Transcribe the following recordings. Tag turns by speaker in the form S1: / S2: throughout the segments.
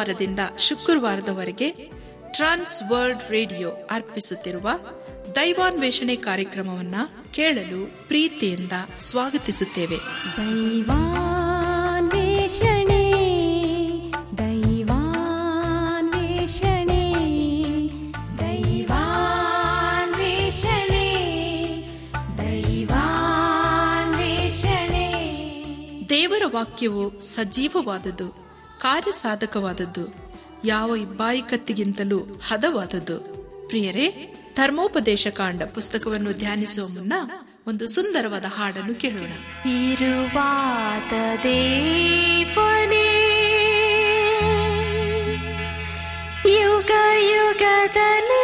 S1: ಸೋಮವಾರದಿಂದ ಶುಕ್ರವಾರದವರೆಗೆ ಟ್ರಾನ್ಸ್ world radio ಅರ್ಪಿಸುತ್ತಿರುವ ದೈವಾನ್ವೇಷಣೆ ಕಾರ್ಯಕ್ರಮವನ್ನ ಕೇಳಲು ಪ್ರೀತಿಯಿಂದ ಸ್ವಾಗತಿಸುತ್ತೇವೆ
S2: दैवान्वेषणे दैवान्वेषणे दैवान्वेषणे दैवान्वेषणे
S1: ದೇವರ ವಾಕ್ಯವು ಸಜೀವವಾದದ್ದು ಕಾರ್ಯಸಾಧಕವಾದದ್ದು ಯಾವ ಇಬ್ಬಾಯಿ ಕತ್ತಿಗಿಂತಲೂ ಹದವಾದದ್ದು ಪ್ರಿಯರೇ ಧರ್ಮೋಪದೇಶ ಕಾಂಡ ಪುಸ್ತಕವನ್ನು ಧ್ಯಾನಿಸುವ ಮುನ್ನ ಒಂದು ಸುಂದರವಾದ ಹಾಡನ್ನು ಕೇಳೋಣ
S2: ಇರುವಾತ ದೇವನೇ ಯುಗ ಯುಗದಲ್ಲಿ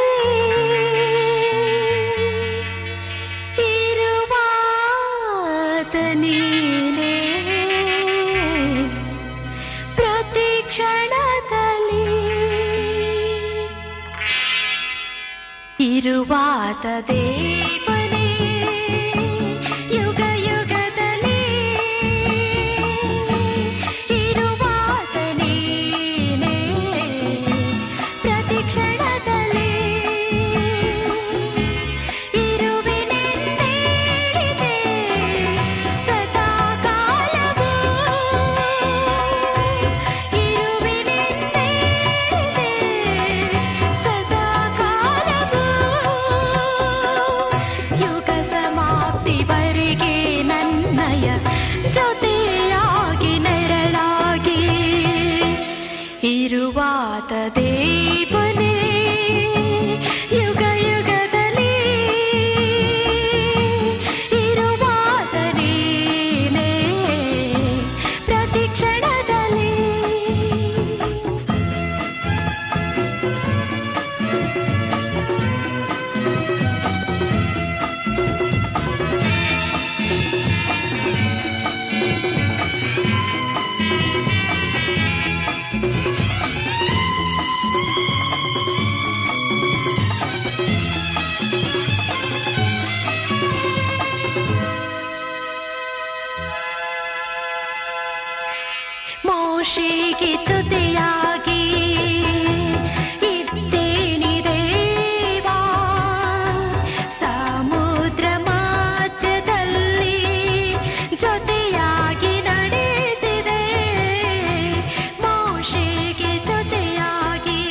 S2: ಇರುವಾತ ನೀನೇ ಪ್ರತಿ ಕ್ಷಣದಲ್ಲಿ ಇರುವಾತ ದೇವನೇ ಯುಗ ಯುಗದಲ್ಲಿ ಇರುವಾತ ನೀನೇ ಪ್ರತಿ ಕ್ಷಣದಲ್ಲಿ ಇರುವೆನೆಂದೇಳಿದೆ ಸದಾ ಕಾಲವೂ ಇರುವೆನೆಂದೇಳಿದೆ ಸದಾ ಕಾಲವೂ ಯುಗ ಸಮಾಪ್ತಿವರೆಗೆ ನನ್ನಯ ಜೊತೆಯಾಗಿ ನೆರಳಾಗಿ ಇರುವಾತ ದೇವನೇ ಯುಗ ಯುಗದಲ್ಲಿ ಇರುವಾತ ನೀನೇ ಪ್ರತಿ ಕ್ಷಣದಲ್ಲಿ ಮೋಶಿಗೆ ಜೊತೆಯಾಗಿ ಇದ್ದೇನಿ ದೇವಾ ಸಮುದ್ರ ಮಾತ್ರದಲ್ಲಿ ಜೊತೆಯಾಗಿ ನಡೆಸಿದೆ ಮೋಶಿಗೆ ಜೊತೆಯಾಗಿ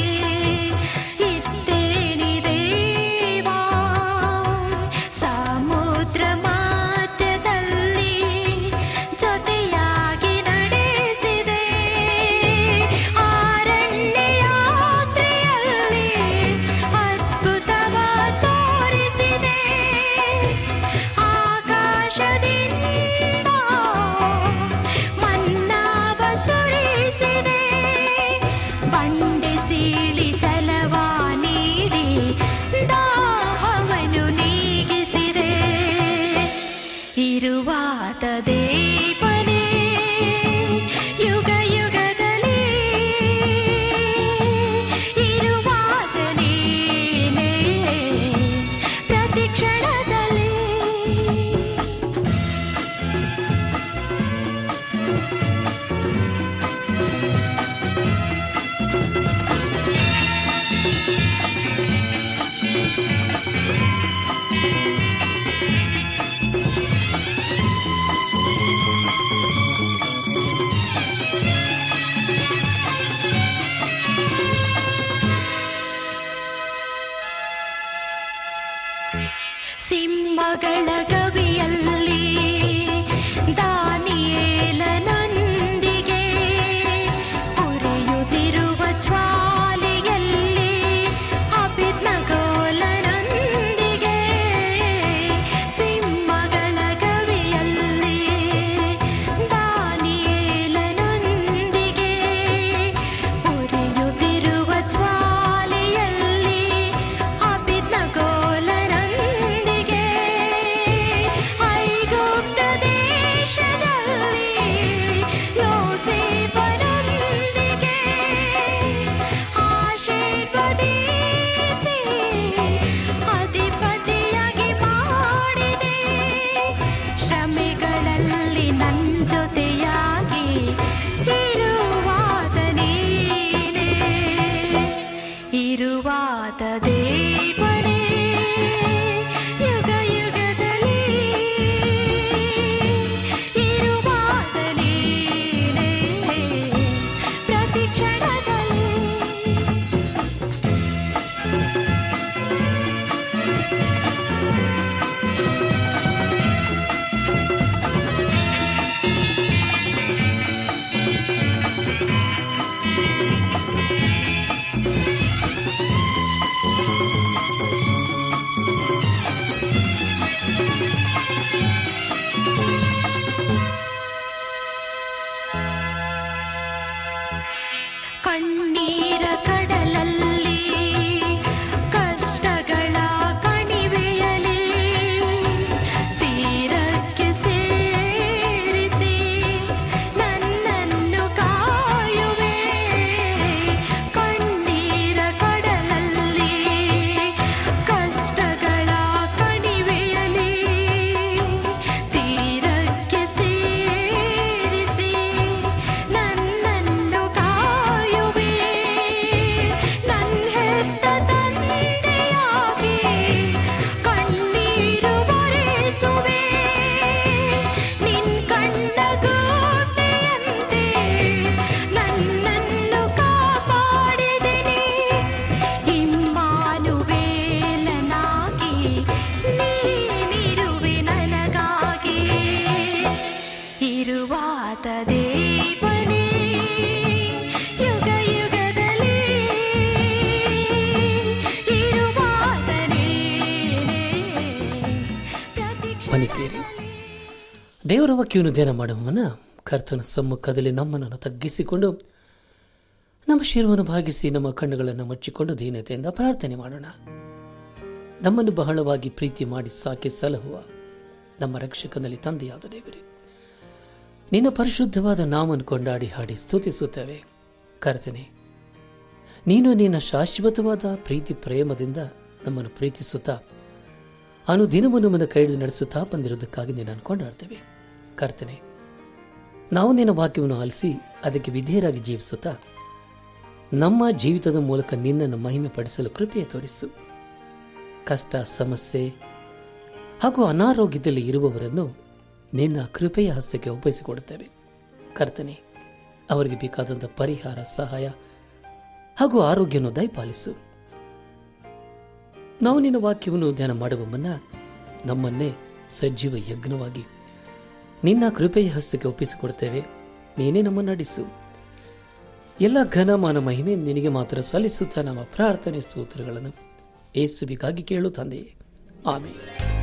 S2: ಇದ್ದೇನಿ ದೇವಾ ಸಮುದ್ರ ಮಾತ್ರದಲ್ಲಿ ಜೊತೆಯಾಗಿ ನಡೆಸಿದೆ ಆರಣ್ಯ ಯಾತ್ರೆಯಲ್ಲಿ ಅದ್ಭುತವ ತೋರಿಸಿದೆ ಆಕಾಶದಿಂದ ಮನ್ನಾವ ಸುರಿಸಿದೆ ಬಂಡೆ ಸೀಳಿ ಜಲವ ನೀಡಿ ದಾಹವನ್ನು ನೀಗಿಸಿದೆ ಇರುವಾತ ದೇವನೇ ಯುಗ ಯುಗದಲ್ಲಿ ಇರುವಾತ ನೀನೇ ಪ್ರತಿ ಕ್ಷಣದಲ್ಲಿ ಸಿಂಹಗಳ ಗವಿಯಲ್ಲಿ ದಾನಿಯೇಲನೊಂದಿಗೆ ಉರಿಯುತ್ತಿರುವ ಜ್ವಾಲೆಯಲ್ಲಿ ಅಭಿಜ್ಞಗೋಲನೊಂದಿಗೆ ಸಿಂಹಗಳ ಗವಿಯಲ್ಲಿ ದಾನಿಯೇಲನೊಂದಿಗೆ ಉರಿಯುತ್ತಿರುವ ಜ್ವಾಲೆಯಲ್ಲಿ ಅಭಿಜ್ಞಗೋಲನೊಂದಿಗೆ ಇರುವಾದ ದೇವರೇ ಯುಗ ಯುಗದಲ್ಲಿ ಇರುವಾದ ನೀನೇ ಪ್ರತಿ ಕ್ಷಣದಲ್ಲಿ ಕಣ್ಣೀರ ಕಡಲಲ್ಲಿ ಕಷ್ಟಗಳ ಕಣಿವೆಯಲಿ ತೀರಕ್ಕೆ ಸೇರಿಸಿ ನನ್ನನ್ನು ಕಾಯುವೆ ಕಣ್ಣೀರ ಕಡಲಲ್ಲಿ ಕಷ್ಟಗಳ ಕಣಿವೆಯಲಿ ತೀರಕ್ಕೆ ಸೇರಿಸಿ ನನ್ನನ್ನು ಕಾಯುವೆ ನನ್ನ ಹೆತ್ತ ತಂದೆಯಾಗಿ ಕಣ್ಣೀರು ಬರೆಸುವೆ ನಿನ್ ಕಣ್ಣ ಗೋಪೆಯಂತೆ ನನ್ನನ್ನು ಕಾಪಾಡಿದೆನೆ ಇಮ್ಮಾನುವೇಲನಾಗಿ ನೀನಿರುವೆ ನನಗಾಗಿ ಇರುವಾತ ದೇವನೇ ಯುಗ ಯುಗದಲ್ಲಿ ಇರುವಾತ ನೀನೇ ಪ್ರತಿ
S3: ಬನ್ನಿ ಪ್ರಿಯರೇ ದೇವರ ವಾಕ್ಯವನ್ನು ಧ್ಯಾನ ಮಾಡುವವನ ಕರ್ತನ ಸಮ್ಮುಖದಲ್ಲಿ ನಮ್ಮನ್ನು ತಗ್ಗಿಸಿಕೊಂಡು ನಮ್ಮ ಶಿರವನ್ನು ಭಾಗಿಸಿ ನಮ್ಮ ಕಣ್ಣುಗಳನ್ನು ಮುಚ್ಚಿಕೊಂಡು ದೀನತೆಯಿಂದ ಪ್ರಾರ್ಥನೆ ಮಾಡೋಣ ನಮ್ಮನ್ನು ಬಹಳವಾಗಿ ಪ್ರೀತಿ ಮಾಡಿ ಸಾಕಿ ಸಲಹುವ ನಮ್ಮ ರಕ್ಷಕನಲ್ಲಿ ತಂದೆಯಾದ ದೇವರೇ ನಿನ್ನ ಪರಿಶುದ್ಧವಾದ ನಾಮನ್ನು ಕೊಂಡಾಡಿ ಹಾಡಿ ಸ್ತುತಿಸುತ್ತೇವೆ ಕರ್ತನೆ ನೀನು ನಿನ್ನ ಶಾಶ್ವತವಾದ ಪ್ರೀತಿ ಪ್ರೇಮದಿಂದ ನಮ್ಮನ್ನು ಪ್ರೀತಿಸುತ್ತಾ ಅನುದಿನವನ್ನು ನನ್ನ ಕೈ ಹಿಡಿದು ನಡೆಸುತ್ತಾ ಬಂದಿರುವುದಕ್ಕಾಗಿ ನಿನ್ನನ್ನು ಕೊಂಡಾಡ್ತೇವೆ ಕರ್ತನೆ ನಾವು ನಿನ್ನ ವಾಕ್ಯವನ್ನು ಆಲಿಸಿ ಅದಕ್ಕೆ ವಿಧೇಯರಾಗಿ ಜೀವಿಸುತ್ತಾ ನಮ್ಮ ಜೀವಿತದ ಮೂಲಕ ನಿನ್ನನ್ನು ಮಹಿಮೆ ಪಡಿಸಲು ಕೃಪೆಯ ತೋರಿಸು ಕಷ್ಟ ಸಮಸ್ಯೆ ಹಾಗೂ ಅನಾರೋಗ್ಯದಲ್ಲಿ ಇರುವವರನ್ನು ನಿನ್ನ ಕೃಪೆಯ ಹಸ್ತಕ್ಕೆ ಒಪ್ಪಿಸಿಕೊಡುತ್ತೇವೆ ಕರ್ತನೆ ಅವರಿಗೆ ಬೇಕಾದಂಥ ಪರಿಹಾರ ಸಹಾಯ ಹಾಗೂ ಆರೋಗ್ಯವನ್ನು ದಯಪಾಲಿಸು ನಾವು ನಿನ್ನ ವಾಕ್ಯವನ್ನು ಧ್ಯಾನ ಮಾಡುವ ಮುನ್ನ ನಮ್ಮನ್ನೇ ಸಜೀವ ಯಜ್ಞವಾಗಿ ನಿನ್ನ ಕೃಪೆಯ ಹಸ್ತಕ್ಕೆ ಒಪ್ಪಿಸಿಕೊಡ್ತೇವೆ ನೀನೇ ನಮ್ಮನ್ನು ನಡೆಸು ಎಲ್ಲ ಘನಮಾನ ಮಹಿಮೆ ನಿನಗೆ ಮಾತ್ರ ಸಲ್ಲಿಸುತ್ತಾ ನಮ್ಮ ಪ್ರಾರ್ಥನೆ ಸ್ತೋತ್ರಗಳನ್ನು ಏಸುವಿಗಾಗಿ ಕೇಳು ತಂದೆಯೇ ಆಮೇಲೆ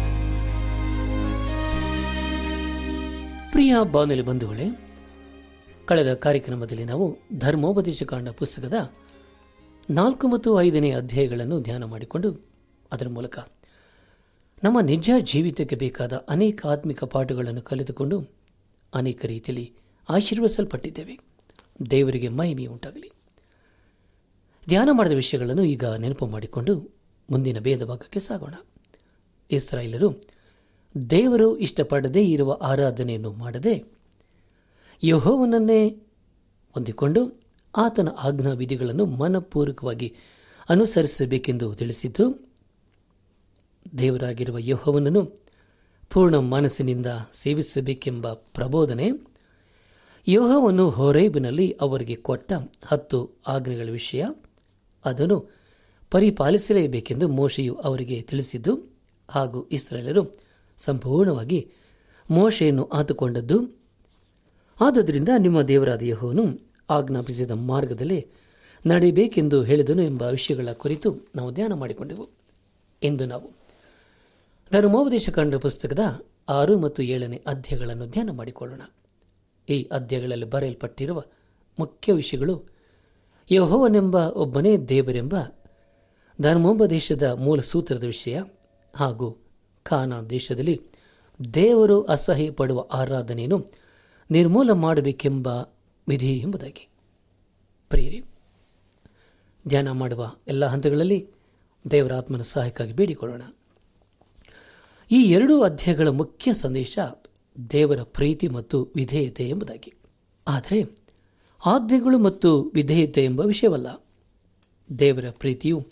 S3: ಪ್ರಿಯ ಬಾನುಲಿ ಬಂಧುಗಳೇ ಕಳೆದ ಕಾರ್ಯಕ್ರಮದಲ್ಲಿ ನಾವು ಧರ್ಮೋಪದೇಶ ಕಾಂಡ ಪುಸ್ತಕದ ನಾಲ್ಕು ಮತ್ತು ಐದನೇ ಅಧ್ಯಾಯಗಳನ್ನು ಧ್ಯಾನ ಮಾಡಿಕೊಂಡು ಅದರ ಮೂಲಕ ನಮ್ಮ ನಿಜ ಜೀವಿತಕ್ಕೆ ಬೇಕಾದ ಅನೇಕ ಆತ್ಮಿಕ ಪಾಠಗಳನ್ನು ಕಲಿತುಕೊಂಡು ಅನೇಕ ರೀತಿಯಲ್ಲಿ ಆಶೀರ್ವದಿಸಲ್ಪಟ್ಟಿದ್ದೇವೆ ದೇವರಿಗೆ ಮಹಿಮೆ ಉಂಟಾಗಲಿ ಧ್ಯಾನ ಮಾಡಿದ ವಿಷಯಗಳನ್ನು ಈಗ ನೆನಪು ಮಾಡಿಕೊಂಡು ಮುಂದಿನ ಭೇದ ಭಾಗಕ್ಕೆ ಸಾಗೋಣ ಇಸ್ರಾಯೇಲರು ದೇವರು ಇಷ್ಟಪಡದೇ ಇರುವ ಆರಾಧನೆಯನ್ನು ಮಾಡದೆ ಯಹೋವನನ್ನೇ ಹೊಂದಿಕೊಂಡು ಆತನ ಆಜ್ಞಾ ವಿಧಿಗಳನ್ನು ಮನಪೂರ್ವಕವಾಗಿ ಅನುಸರಿಸಬೇಕೆಂದು ತಿಳಿಸಿದ್ದು ದೇವರಾಗಿರುವ ಯಹೋವನನ್ನು ಪೂರ್ಣ ಮನಸ್ಸಿನಿಂದ ಸೇವಿಸಬೇಕೆಂಬ ಪ್ರಬೋಧನೆ ಯೋಹವನ್ನು ಹೊರೇಬಿನಲ್ಲಿ ಅವರಿಗೆ ಕೊಟ್ಟ ಹತ್ತು ಆಜ್ಞೆಗಳ ವಿಷಯ ಅದನ್ನು ಪರಿಪಾಲಿಸಲೇಬೇಕೆಂದು ಮೋಶೆಯು ಅವರಿಗೆ ತಿಳಿಸಿದ್ದು ಹಾಗೂ ಇಸ್ರಾಯೇಲರು ಸಂಪೂರ್ಣವಾಗಿ ಮೋಶೆಯನ್ನು ಆತುಕೊಂಡದ್ದು ಆದುದರಿಂದ ನಿಮ್ಮ ದೇವರಾದ ಯಹೋವನು ಆಜ್ಞಾಪಿಸಿದ ಮಾರ್ಗದಲ್ಲಿ ನಡೆಯಬೇಕೆಂದು ಹೇಳಿದನು ಎಂಬ ವಿಷಯಗಳ ಕುರಿತು ನಾವು ಧ್ಯಾನ ಮಾಡಿಕೊಂಡೆವು ಎಂದು ನಾವು ಧರ್ಮೋಪದೇಶ ಕಂಡ ಪುಸ್ತಕದ ಆರು ಮತ್ತು ಏಳನೇ ಅಧ್ಯಾಯಗಳನ್ನು ಧ್ಯಾನ ಮಾಡಿಕೊಳ್ಳೋಣ ಈ ಅಧ್ಯಾಯಗಳಲ್ಲಿ ಬರೆಯಲ್ಪಟ್ಟಿರುವ ಮುಖ್ಯ ವಿಷಯಗಳು ಯಹೋವನೆಂಬ ಒಬ್ಬನೇ ದೇವರೆಂಬ ಧರ್ಮೋಪದೇಶದ ಮೂಲ ಸೂತ್ರದ ವಿಷಯ ಹಾಗೂ ಖಾನಾ ದೇಶದಲ್ಲಿ ದೇವರು ಅಸಹ್ಯ ಪಡುವ ಆರಾಧನೆಯನ್ನು ನಿರ್ಮೂಲ ಮಾಡಬೇಕೆಂಬ ವಿಧಿ ಎಂಬುದಾಗಿ ಪ್ರಿಯರಿ ಧ್ಯಾನ ಮಾಡುವ ಎಲ್ಲ ಹಂತಗಳಲ್ಲಿ ದೇವರ ಆತ್ಮನ ಸಹಾಯಕ್ಕಾಗಿ ಬೇಡಿಕೊಳ್ಳೋಣ ಈ ಎರಡೂ ಅಧ್ಯಾಯಗಳ ಮುಖ್ಯ ಸಂದೇಶ ದೇವರ ಪ್ರೀತಿ ಮತ್ತು ವಿಧೇಯತೆ ಎಂಬುದಾಗಿ ಆದರೆ ಆಜ್ಞೆಗಳು ಮತ್ತು ವಿಧೇಯತೆ ಎಂಬ ವಿಷಯವಲ್ಲ ದೇವರ ಪ್ರೀತಿಯು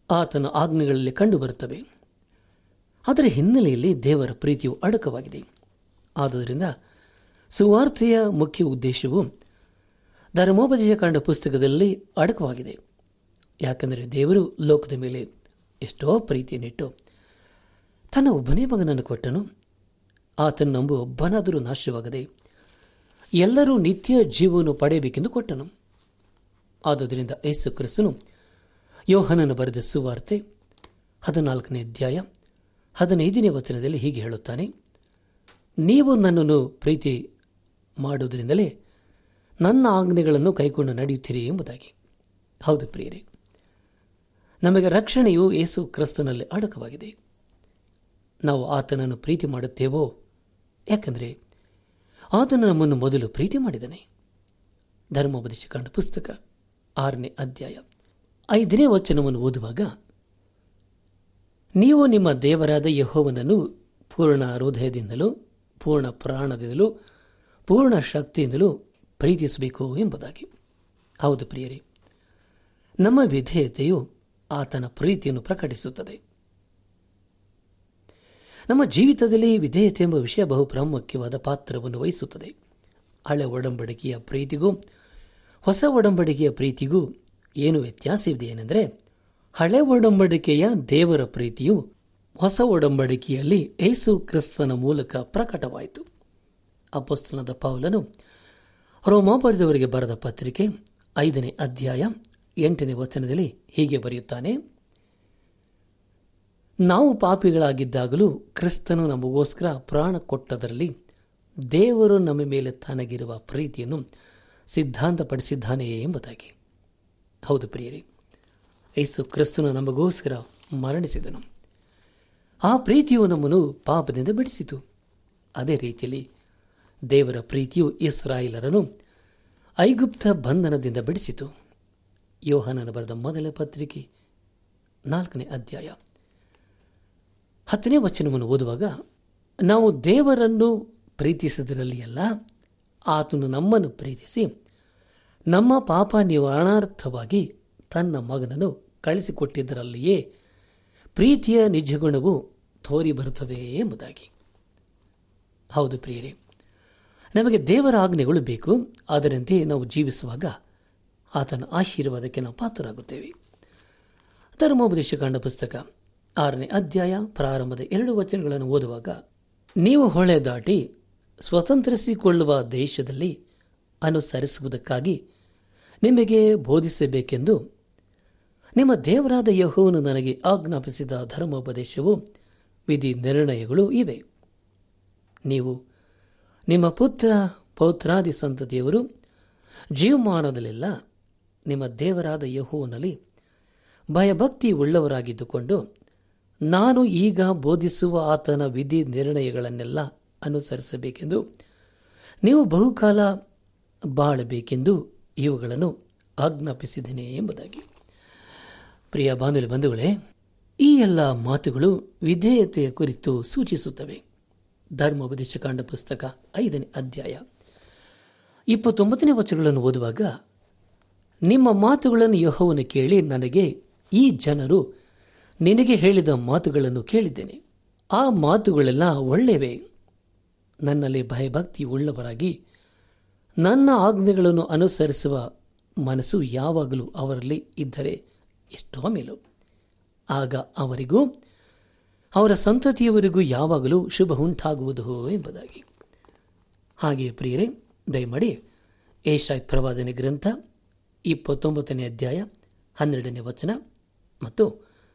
S3: ಆತನ ಆಜ್ಞೆಗಳಲ್ಲಿ ಕಂಡುಬರುತ್ತವೆ ಅದರ ಹಿನ್ನೆಲೆಯಲ್ಲಿ ದೇವರ ಪ್ರೀತಿಯು ಅಡಕವಾಗಿದೆ ಆದುದರಿಂದ ಸುವಾರ್ತೆಯ ಮುಖ್ಯ ಉದ್ದೇಶವು ಧರ್ಮೋಪದೇಶ ಕಾಂಡ ಪುಸ್ತಕದಲ್ಲಿ ಅಡಕವಾಗಿದೆ ಯಾಕೆಂದರೆ ದೇವರು ಲೋಕದ ಮೇಲೆ ಎಷ್ಟೋ ಪ್ರೀತಿಯನ್ನಿಟ್ಟು ತನ್ನ ಒಬ್ಬನೇ ಮಗನನ್ನು ಕೊಟ್ಟನು ಆತನ ನಂಬು ಒಬ್ಬನಾದರೂ ನಾಶವಾಗದೆ ಎಲ್ಲರೂ ನಿತ್ಯ ಜೀವವನ್ನು ಪಡೆಯಬೇಕೆಂದು ಕೊಟ್ಟನು ಆದುದರಿಂದ ಯೇಸು ಕ್ರಿಸ್ತನು ಯೋಹನನು ಬರೆದ ಸುವಾರ್ತೆ ಹದಿನಾಲ್ಕನೇ ಅಧ್ಯಾಯ ಹದಿನೈದನೇ ವಚನದಲ್ಲಿ ಹೀಗೆ ಹೇಳುತ್ತಾನೆ ನೀವು ನನ್ನನ್ನು ಪ್ರೀತಿ ಮಾಡುವುದರಿಂದಲೇ ನನ್ನ ಆಜ್ಞೆಗಳನ್ನು ಕೈಕೊಂಡು ನಡೆಯುತ್ತೀರಿ ಎಂಬುದಾಗಿ ಹೌದು ಪ್ರಿಯರೇ ನಮಗೆ ರಕ್ಷಣೆಯು ಯೇಸು ಕ್ರಿಸ್ತನಲ್ಲಿ ಅಡಕವಾಗಿದೆ ನಾವು ಆತನನ್ನು ಪ್ರೀತಿ ಮಾಡುತ್ತೇವೋ ಯಾಕಂದರೆ ಆತನು ನಮ್ಮನ್ನು ಮೊದಲು ಪ್ರೀತಿ ಮಾಡಿದನೆ ಧರ್ಮೋಪದೇಶ ಕಂಡ ಪುಸ್ತಕ ಆರನೇ ಅಧ್ಯಾಯ ಐದನೇ ವಚನವನ್ನು ಓದುವಾಗ ನೀವು ನಿಮ್ಮ ದೇವರಾದ ಯಹೋವನನ್ನು ಪೂರ್ಣ ಹೃದಯದಿಂದಲೂ ಪೂರ್ಣ ಪ್ರಾಣದಿಂದಲೂ ಪೂರ್ಣ ಶಕ್ತಿಯಿಂದಲೂ ಪ್ರೀತಿಸಬೇಕು ಎಂಬುದಾಗಿ ಹೌದು ಪ್ರಿಯರೇ ನಮ್ಮ ವಿಧೇಯತೆಯು ಆತನ ಪ್ರೀತಿಯನ್ನು ಪ್ರಕಟಿಸುತ್ತದೆ ನಮ್ಮ ಜೀವಿತದಲ್ಲಿ ವಿಧೇಯತೆ ಎಂಬ ವಿಷಯ ಬಹು ಪ್ರಾಮುಖ್ಯವಾದ ಪಾತ್ರವನ್ನು ವಹಿಸುತ್ತದೆ ಹಳೆ ಒಡಂಬಡಿಕೆಯ ಪ್ರೀತಿಗೂ ಹೊಸ ಒಡಂಬಡಿಕೆಯ ಪ್ರೀತಿಗೂ ಏನು ವ್ಯತ್ಯಾಸವಿದೆ ಏನೆಂದರೆ ಹಳೆ ಒಡಂಬಡಿಕೆಯ ದೇವರ ಪ್ರೀತಿಯು ಹೊಸ ಒಡಂಬಡಿಕೆಯಲ್ಲಿ ಯೇಸು ಕ್ರಿಸ್ತನ ಮೂಲಕ ಪ್ರಕಟವಾಯಿತು ಅಪೋಸ್ತನದ ಪೌಲನು ರೋಮಾಪುರದವರಿಗೆ ಬರೆದ ಪತ್ರಿಕೆ ಐದನೇ ಅಧ್ಯಾಯ ಎಂಟನೇ ವಚನದಲ್ಲಿ ಹೀಗೆ ಬರೆಯುತ್ತಾನೆ ನಾವು ಪಾಪಿಗಳಾಗಿದ್ದಾಗಲೂ ಕ್ರಿಸ್ತನು ನಮಗೋಸ್ಕರ ಪ್ರಾಣ ಕೊಟ್ಟದರಲ್ಲಿ ದೇವರು ನಮ್ಮ ಮೇಲೆ ತನಗಿರುವ ಪ್ರೀತಿಯನ್ನು ಸಿದ್ಧಾಂತಪಡಿಸಿದ್ದಾನೆಯೇ ಎಂಬುದಾಗಿ ಹೌದು ಪ್ರಿಯರೇ ಯೇಸು ಕ್ರಿಸ್ತನು ನಮಗೋಸ್ಕರ ಮರಣಿಸಿದನು ಆ ಪ್ರೀತಿಯು ನಮ್ಮನ್ನು ಪಾಪದಿಂದ ಬಿಡಿಸಿತು ಅದೇ ರೀತಿಯಲ್ಲಿ ದೇವರ ಪ್ರೀತಿಯು ಇಸ್ರಾಯಿಲರನ್ನು ಐಗುಪ್ತ ಬಂಧನದಿಂದ ಬಿಡಿಸಿತು ಯೋಹನನ ಬರೆದ ಮೊದಲ ಪತ್ರಿಕೆ ನಾಲ್ಕನೇ ಅಧ್ಯಾಯ ಹತ್ತನೇ ವಚನವನ್ನು ಓದುವಾಗ ನಾವು ದೇವರನ್ನು ಪ್ರೀತಿಸಿದರಲ್ಲಿ ಅಲ್ಲ ಆತನು ನಮ್ಮನ್ನು ಪ್ರೀತಿಸಿ ನಮ್ಮ ಪಾಪ ನಿವಾರಣಾರ್ಥವಾಗಿ ತನ್ನ ಮಗನನ್ನು ಕಳಿಸಿಕೊಟ್ಟಿದ್ದರಲ್ಲಿಯೇ ಪ್ರೀತಿಯ ನಿಜಗುಣವು ತೋರಿ ಬರುತ್ತದೆ ಎಂಬುದಾಗಿ ಹೌದು ಪ್ರಿಯರೇ ನಮಗೆ ದೇವರ ಆಜ್ಞೆಗಳು ಬೇಕು ಅದರಂತೆ ನಾವು ಜೀವಿಸುವಾಗ ಆತನ ಆಶೀರ್ವಾದಕ್ಕೆ ನಾವು ಪಾತ್ರರಾಗುತ್ತೇವೆ ಧರ್ಮೋಪದೇಶ ಕಾಂಡ ಪುಸ್ತಕ ಆರನೇ ಅಧ್ಯಾಯ ಪ್ರಾರಂಭದ ಎರಡು ವಚನಗಳನ್ನು ಓದುವಾಗ ನೀವು ಹೊಳೆ ದಾಟಿ ಸ್ವತಂತ್ರಿಸಿಕೊಳ್ಳುವ ದೇಶದಲ್ಲಿ ಅನುಸರಿಸುವುದಕ್ಕಾಗಿ ನಿಮಗೆ ಬೋಧಿಸಬೇಕೆಂದು ನಿಮ್ಮ ದೇವರಾದ ಯಹೋವನು ನನಗೆ ಆಜ್ಞಾಪಿಸಿದ ಧರ್ಮೋಪದೇಶವು ವಿಧಿ ನಿರ್ಣಯಗಳು ಇವೆ ನೀವು ನಿಮ್ಮ ಪುತ್ರ ಪೌತ್ರಾದಿ ಸಂತತಿಯವರು ಜೀವಮಾನದಲ್ಲೆಲ್ಲ ನಿಮ್ಮ ದೇವರಾದ ಯಹೋವನಲ್ಲಿ ಭಯಭಕ್ತಿ ಉಳ್ಳವರಾಗಿದ್ದುಕೊಂಡು ನಾನು ಈಗ ಬೋಧಿಸುವ ಆತನ ವಿಧಿ ನಿರ್ಣಯಗಳನ್ನೆಲ್ಲ ಅನುಸರಿಸಬೇಕೆಂದು ನೀವು ಬಹುಕಾಲ ಬಾಳಬೇಕೆಂದು ಇವುಗಳನ್ನು ಆಜ್ಞಾಪಿಸಿದ್ದೇನೆ ಎಂಬುದಾಗಿ ಪ್ರಿಯ ಬಾನುಲಿ ಬಂಧುಗಳೇ ಈ ಎಲ್ಲ ಮಾತುಗಳು ವಿಧೇಯತೆಯ ಕುರಿತು ಸೂಚಿಸುತ್ತವೆ ಧರ್ಮೋಪದೇಶ ಕಾಂಡ ಪುಸ್ತಕ ಐದನೇ ಅಧ್ಯಾಯ ಇಪ್ಪತ್ತೊಂಬತ್ತನೇ ವಚನಗಳನ್ನು ಓದುವಾಗ ನಿಮ್ಮ ಮಾತುಗಳನ್ನು ಯಹೋವನು ಕೇಳಿ ನನಗೆ ಈ ಜನರು ನಿನಗೆ ಹೇಳಿದ ಮಾತುಗಳನ್ನು ಕೇಳಿದ್ದೇನೆ ಆ ಮಾತುಗಳೆಲ್ಲ ಒಳ್ಳೆಯವೇ ನನ್ನಲ್ಲಿ ಭಯಭಕ್ತಿ ಉಳ್ಳವರಾಗಿ ನನ್ನ ಆಜ್ಞೆಗಳನ್ನು ಅನುಸರಿಸುವ ಮನಸ್ಸು ಯಾವಾಗಲೂ ಅವರಲ್ಲಿ ಇದ್ದರೆ ಎಷ್ಟೋ ಮೇಲು ಆಗ ಅವರಿಗೂ ಅವರ ಸಂತತಿಯವರಿಗೂ ಯಾವಾಗಲೂ ಶುಭ ಉಂಟಾಗುವುದು ಎಂಬುದಾಗಿ ಹಾಗೆಯೇ ಪ್ರಿಯರೇ ದಯಮಾಡಿ ಏಷಾಯ್ ಪ್ರವಾದನೆ ಗ್ರಂಥ ಇಪ್ಪತ್ತೊಂಬತ್ತನೇ ಅಧ್ಯಾಯ ಹನ್ನೆರಡನೇ ವಚನ ಮತ್ತು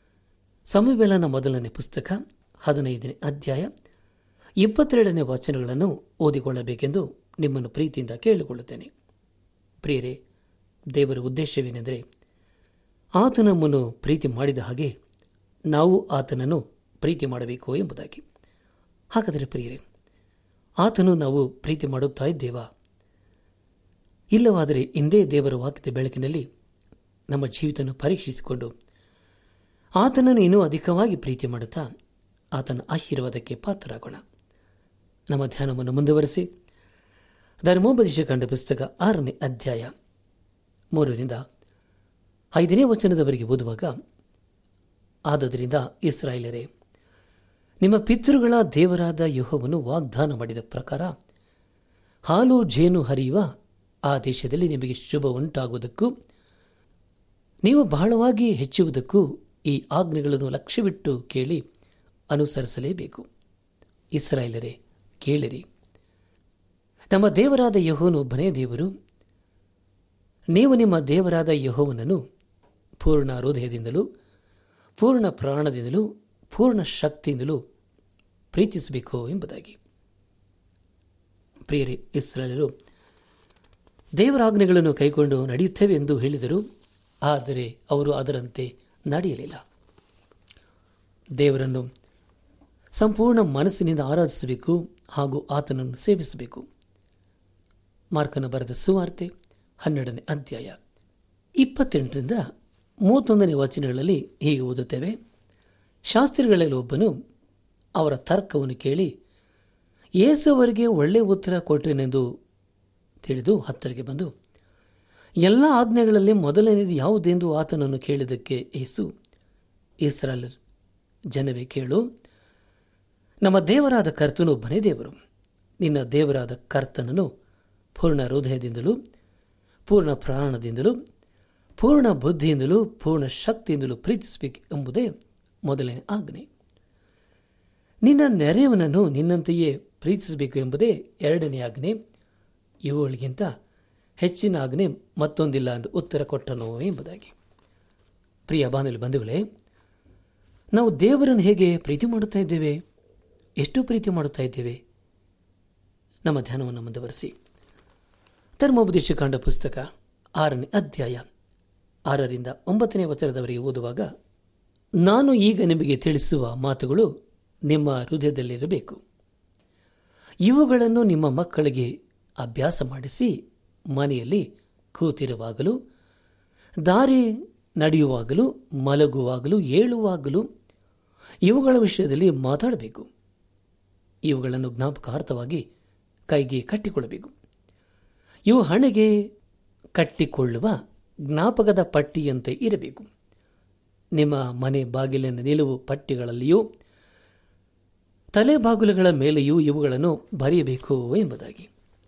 S3: ಸಮುವೇಲನ ಮೊದಲನೇ ಪುಸ್ತಕ ಹದಿನೈದನೇ ಅಧ್ಯಾಯ ಇಪ್ಪತ್ತೆರಡನೇ ವಚನಗಳನ್ನು ಓದಿಕೊಳ್ಳಬೇಕೆಂದು ನಿಮ್ಮನ್ನು ಪ್ರೀತಿಯಿಂದ ಕೇಳಿಕೊಳ್ಳುತ್ತೇನೆ ಪ್ರಿಯರೇ ದೇವರ ಉದ್ದೇಶವೇನೆಂದರೆ ಆತ ನಮ್ಮನ್ನು ಪ್ರೀತಿ ಮಾಡಿದ ಹಾಗೆ ನಾವು ಆತನನ್ನು ಪ್ರೀತಿ ಮಾಡಬೇಕು ಎಂಬುದಾಗಿ ಹಾಗಾದರೆ ಪ್ರಿಯರೇ ಆತನು ನಾವು ಪ್ರೀತಿ ಮಾಡುತ್ತಾ ಇದ್ದೇವಾ ಇಲ್ಲವಾದರೆ ಇಂದೇ ದೇವರ ವಾಕ್ಯದ ಬೆಳಕಿನಲ್ಲಿ ನಮ್ಮ ಜೀವಿತವನ್ನು ಪರೀಕ್ಷಿಸಿಕೊಂಡು ಆತನನ್ನು ಇನ್ನೂ ಅಧಿಕವಾಗಿ ಪ್ರೀತಿ ಮಾಡುತ್ತಾ ಆತನ ಆಶೀರ್ವಾದಕ್ಕೆ ಪಾತ್ರರಾಗೋಣ ನಮ್ಮ ಧ್ಯಾನವನ್ನು ಮುಂದುವರೆಸಿ ಧರ್ಮೋಪದೇಶ ಕಂಡ ಪುಸ್ತಕ ಆರನೇ ಅಧ್ಯಾಯ ಮೂರರಿಂದ ಐದನೇ ವಚನದವರೆಗೆ ಓದುವಾಗ ಆದದರಿಂದ ಇಸ್ರಾಯೇಲರೇ ನಿಮ್ಮ ಪಿತೃಗಳ ದೇವರಾದ ಯಹೋವನು ವಾಗ್ದಾನ ಮಾಡಿದ ಪ್ರಕಾರ ಹಾಲು ಜೇನು ಹರಿಯುವ ಆ ದೇಶದಲ್ಲಿ ನಿಮಗೆ ಶುಭ ಉಂಟಾಗುವುದಕ್ಕೂ ನೀವು ಬಹಳವಾಗಿ ಹೆಚ್ಚುವುದಕ್ಕೂ ಈ ಆಜ್ಞೆಗಳನ್ನು ಲಕ್ಷ್ಯವಿಟ್ಟು ಕೇಳಿ ಅನುಸರಿಸಲೇಬೇಕು ಇಸ್ರಾಯೇಲರೇ ಕೇಳಿರಿ ನಮ್ಮ ದೇವರಾದ ಯಹೋವನು ಒಬ್ಬನೇ ದೇವರು ನೀವು ನಿಮ್ಮ ದೇವರಾದ ಯಹೋವನನ್ನು ಪೂರ್ಣ ಹೃದಯದಿಂದಲೂ ಪೂರ್ಣ ಪ್ರಾಣದಿಂದಲೂ ಪೂರ್ಣ ಶಕ್ತಿಯಿಂದಲೂ ಪ್ರೀತಿಸಬೇಕು ಎಂಬುದಾಗಿ ಪ್ರಿಯರೇ ಇಸ್ರಾಯೇಲರು ದೇವರಾಜ್ಞೆಗಳನ್ನು ಕೈಕೊಂಡು ನಡೆಯುತ್ತೇವೆ ಎಂದು ಹೇಳಿದರು ಆದರೆ ಅವರು ಅದರಂತೆ ನಡೆಯಲಿಲ್ಲ ದೇವರನ್ನು ಸಂಪೂರ್ಣ ಮನಸ್ಸಿನಿಂದ ಆರಾಧಿಸಬೇಕು ಹಾಗೂ ಆತನನ್ನು ಸೇವಿಸಬೇಕು ಮಾರ್ಕನ ಬರೆದ ಸುವಾರ್ತೆ ಹನ್ನೆರಡನೇ ಅಧ್ಯಾಯ ಇಪ್ಪತ್ತೆಂಟರಿಂದ ಮೂವತ್ತೊಂದನೇ ವಚನಗಳಲ್ಲಿ ಹೀಗೆ ಓದುತ್ತೇವೆ ಶಾಸ್ತ್ರಿಗಳಲ್ಲಿ ಒಬ್ಬನು ಅವರ ತರ್ಕವನ್ನು ಕೇಳಿ ಯೇಸು ಅವರಿಗೆ ಒಳ್ಳೆಯ ಉತ್ತರ ಕೊಟ್ಟರೆನೆಂದು ತಿಳಿದು ಹತ್ತರಿಗೆ ಬಂದು ಎಲ್ಲ ಆಜ್ಞೆಗಳಲ್ಲಿ ಮೊದಲನೇದು ಯಾವುದೆಂದು ಆತನನ್ನು ಕೇಳಿದ್ದಕ್ಕೆ ಏಸು ಇಸ್ರಾಯಲ್ ಜನವೇ ಕೇಳು ನಮ್ಮ ದೇವರಾದ ಕರ್ತನು ಒಬ್ಬನೇ ದೇವರು ನಿನ್ನ ದೇವರಾದ ಕರ್ತನನ್ನು ಪೂರ್ಣ ಹೃದಯದಿಂದಲೂ ಪೂರ್ಣ ಪ್ರಾಣದಿಂದಲೂ ಪೂರ್ಣ ಬುದ್ಧಿಯಿಂದಲೂ ಪೂರ್ಣ ಶಕ್ತಿಯಿಂದಲೂ ಪ್ರೀತಿಸಬೇಕು ಎಂಬುದೇ ಮೊದಲನೇ ಆಜ್ಞೆ ನಿನ್ನ ನೆರೆಯವನನ್ನು ನಿನ್ನಂತೆಯೇ ಪ್ರೀತಿಸಬೇಕು ಎಂಬುದೇ ಎರಡನೇ ಆಜ್ಞೆ ಇವುಗಳಿಗಿಂತ ಹೆಚ್ಚಿನ ಆಜ್ಞೆ ಮತ್ತೊಂದಿಲ್ಲ ಎಂದು ಉತ್ತರ ಕೊಟ್ಟನು ಎಂಬುದಾಗಿ ಪ್ರಿಯ ಬಾನುಲಿ ಬಂಧುಗಳೇ ನಾವು ದೇವರನ್ನು ಹೇಗೆ ಪ್ರೀತಿ ಮಾಡುತ್ತಾ ಇದ್ದೇವೆ ಎಷ್ಟು ಪ್ರೀತಿ ಮಾಡುತ್ತಾ ಇದ್ದೇವೆ ನಮ್ಮ ಧ್ಯಾನವನ್ನು ಮುಂದುವರೆಸಿ ಧರ್ಮೋಪದೇಶ ಕಾಂಡ ಪುಸ್ತಕ ಆರನೇ ಅಧ್ಯಾಯ ಆರರಿಂದ ಒಂಬತ್ತನೇ ವಚನದವರೆಗೆ ಓದುವಾಗ ನಾನು ಈಗ ನಿಮಗೆ ತಿಳಿಸುವ ಮಾತುಗಳು ನಿಮ್ಮ ಹೃದಯದಲ್ಲಿರಬೇಕು ಇವುಗಳನ್ನು ನಿಮ್ಮ ಮಕ್ಕಳಿಗೆ ಅಭ್ಯಾಸ ಮಾಡಿಸಿ ಮನೆಯಲ್ಲಿ ಕೂತಿರುವಾಗಲೂ ದಾರಿ ನಡೆಯುವಾಗಲೂ ಮಲಗುವಾಗಲೂ ಏಳುವಾಗಲೂ ಇವುಗಳ ವಿಷಯದಲ್ಲಿ ಮಾತಾಡಬೇಕು ಇವುಗಳನ್ನು ಜ್ಞಾಪಕಾರ್ಥವಾಗಿ ಕೈಗೆ ಕಟ್ಟಿಕೊಳ್ಳಬೇಕು ಇವು ಹಣೆಗೆ ಕಟ್ಟಿಕೊಳ್ಳುವ ಜ್ಞಾಪಕದ ಪಟ್ಟಿಯಂತೆ ಇರಬೇಕು ನಿಮ್ಮ ಮನೆ ಬಾಗಿಲಿನ ನಿಲುವು ಪಟ್ಟಿಗಳಲ್ಲಿಯೂ ತಲೆ ಬಾಗಿಲುಗಳ ಮೇಲೆಯೂ ಇವುಗಳನ್ನು ಬರೆಯಬೇಕು ಎಂಬುದಾಗಿ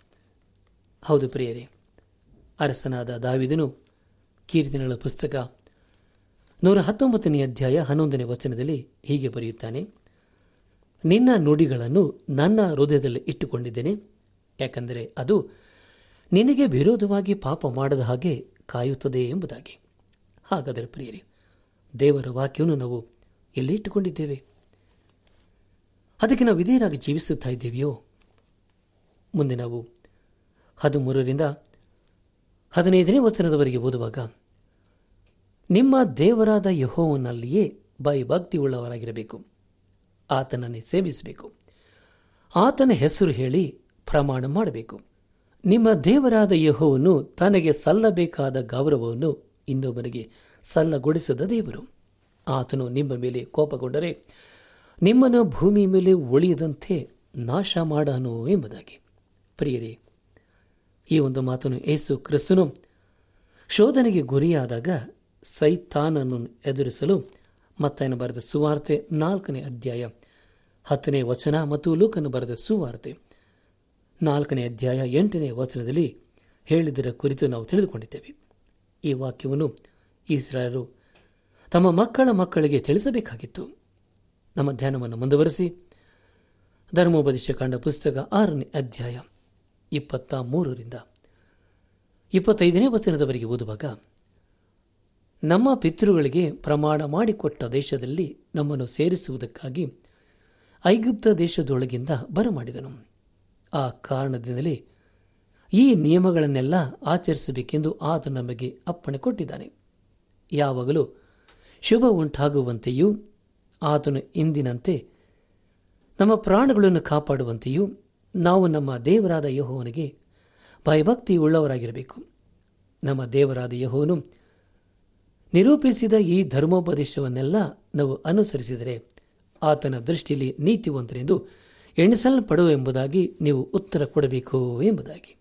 S3: ಹೌದು ಪ್ರಿಯರೇ ಅರಸನಾದ ದಾವಿದನು ಕೀರ್ತನೆಗಳ ಪುಸ್ತಕ ನೂರ ಹತ್ತೊಂಬತ್ತನೇ ಅಧ್ಯಾಯ ಹನ್ನೊಂದನೇ ವಚನದಲ್ಲಿ ಹೀಗೆ ಬರೆಯುತ್ತಾನೆ ನಿನ್ನ ನುಡಿಗಳನ್ನು ನನ್ನ ಹೃದಯದಲ್ಲಿ ಇಟ್ಟುಕೊಂಡಿದ್ದೇನೆ ಯಾಕಂದರೆ ಅದು ನಿನಗೆ ವಿರೋಧವಾಗಿ ಪಾಪ ಮಾಡದ ಹಾಗೆ ಕಾಯುತ್ತದೆ ಎಂಬುದಾಗಿ ಹಾಗಾದರೆ ಪ್ರಿಯರೇ ದೇವರ ವಾಕ್ಯವನ್ನು ನಾವು ಎಲ್ಲಿ ಇಟ್ಟುಕೊಂಡಿದ್ದೇವೆ ಅದಕ್ಕೆ ನಾವು ವಿಧೇಯರಾಗಿ ಜೀವಿಸುತ್ತಾ ಇದ್ದೇವೆಯೋ ಮುಂದೆ ನಾವು ಹದಿಮೂರರಿಂದ ಹದಿನೈದನೇ ವಚನದವರೆಗೆ ಓದುವಾಗ ನಿಮ್ಮ ದೇವರಾದ ಯಹೋವನಲ್ಲಿಯೇ ಭಯಭಕ್ತಿ ಉಳ್ಳವರಾಗಿರಬೇಕು ಆತನನ್ನೇ ಸೇವಿಸಬೇಕು ಆತನ ಹೆಸರು ಹೇಳಿ ಪ್ರಮಾಣ ಮಾಡಬೇಕು ನಿಮ್ಮ ದೇವರಾದ ಯಹೋವನು ತನಗೆ ಸಲ್ಲಬೇಕಾದ ಗೌರವವನ್ನು ಇನ್ನೊಬ್ಬನಿಗೆ ಸಲ್ಲಗೊಳಿಸದ ದೇವರು ಆತನು ನಿಮ್ಮ ಮೇಲೆ ಕೋಪಗೊಂಡರೆ ನಿಮ್ಮನ್ನು ಭೂಮಿ ಮೇಲೆ ಉಳಿಯದಂತೆ ನಾಶ ಮಾಡಾನು ಎಂಬುದಾಗಿ ಪ್ರಿಯರೇ ಈ ಒಂದು ಮಾತನ್ನು ಏಸು ಕ್ರಿಸ್ತನು ಶೋಧನೆಗೆ ಗುರಿಯಾದಾಗ ಸೈತಾನನ್ನು ಎದುರಿಸಲು ಮತ್ತಾಯನ ಬರೆದ ಸುವಾರ್ತೆ ನಾಲ್ಕನೇ ಅಧ್ಯಾಯ ಹತ್ತನೇ ವಚನ ಮತ್ತು ಲೂಕನು ಬರೆದ ಸುವಾರ್ತೆ ನಾಲ್ಕನೇ ಅಧ್ಯಾಯ ಎಂಟನೇ ವಚನದಲ್ಲಿ ಹೇಳಿದರ ಕುರಿತು ನಾವು ತಿಳಿದುಕೊಂಡಿದ್ದೇವೆ ಈ ವಾಕ್ಯವನ್ನು ಇಸ್ರಾಯರು ತಮ್ಮ ಮಕ್ಕಳ ಮಕ್ಕಳಿಗೆ ತಿಳಿಸಬೇಕಾಗಿತ್ತು ನಮ್ಮ ಧ್ಯಾನವನ್ನು ಮುಂದುವರೆಸಿ ಧರ್ಮೋಪದೇಶ ಕಂಡ ಪುಸ್ತಕ ಆರನೇ ಅಧ್ಯಾಯ ಇಪ್ಪತ್ತ ಮೂರರಿಂದ ಇಪ್ಪತ್ತೈದನೇ ವಚನದವರೆಗೆ ಓದುವಾಗ ನಮ್ಮ ಪಿತೃಗಳಿಗೆ ಪ್ರಮಾಣ ಮಾಡಿಕೊಟ್ಟ ದೇಶದಲ್ಲಿ ನಮ್ಮನ್ನು ಸೇರಿಸುವುದಕ್ಕಾಗಿ ಐಗುಪ್ತ ದೇಶದೊಳಗಿಂದ ಬರಮಾಡಿದನು ಆ ಕಾರಣದಿಂದಲೇ ಈ ನಿಯಮಗಳನ್ನೆಲ್ಲ ಆಚರಿಸಬೇಕೆಂದು ಆತ ನಮಗೆ ಅಪ್ಪಣೆ ಕೊಟ್ಟಿದ್ದಾನೆ ಯಾವಾಗಲೂ ಶುಭ ಉಂಟಾಗುವಂತೆಯೂ ಆತನು ಇಂದಿನಂತೆ ನಮ್ಮ ಪ್ರಾಣಗಳನ್ನು ಕಾಪಾಡುವಂತೆಯೂ ನಾವು ನಮ್ಮ ದೇವರಾದ ಯಹೋವನಿಗೆ ಭಯಭಕ್ತಿ ಉಳ್ಳವರಾಗಿರಬೇಕು ನಮ್ಮ ದೇವರಾದ ಯಹೋವನು ನಿರೂಪಿಸಿದ ಈ ಧರ್ಮೋಪದೇಶವನ್ನೆಲ್ಲ ನಾವು ಅನುಸರಿಸಿದರೆ ಆತನ ದೃಷ್ಟಿಯಲ್ಲಿ ನೀತಿವಂತರೆಂದು ಎಣಿಸಲ್ಪಡುವೆಂಬುದಾಗಿ ನೀವು ಉತ್ತರ ಕೊಡಬೇಕು ಎಂಬುದಾಗಿ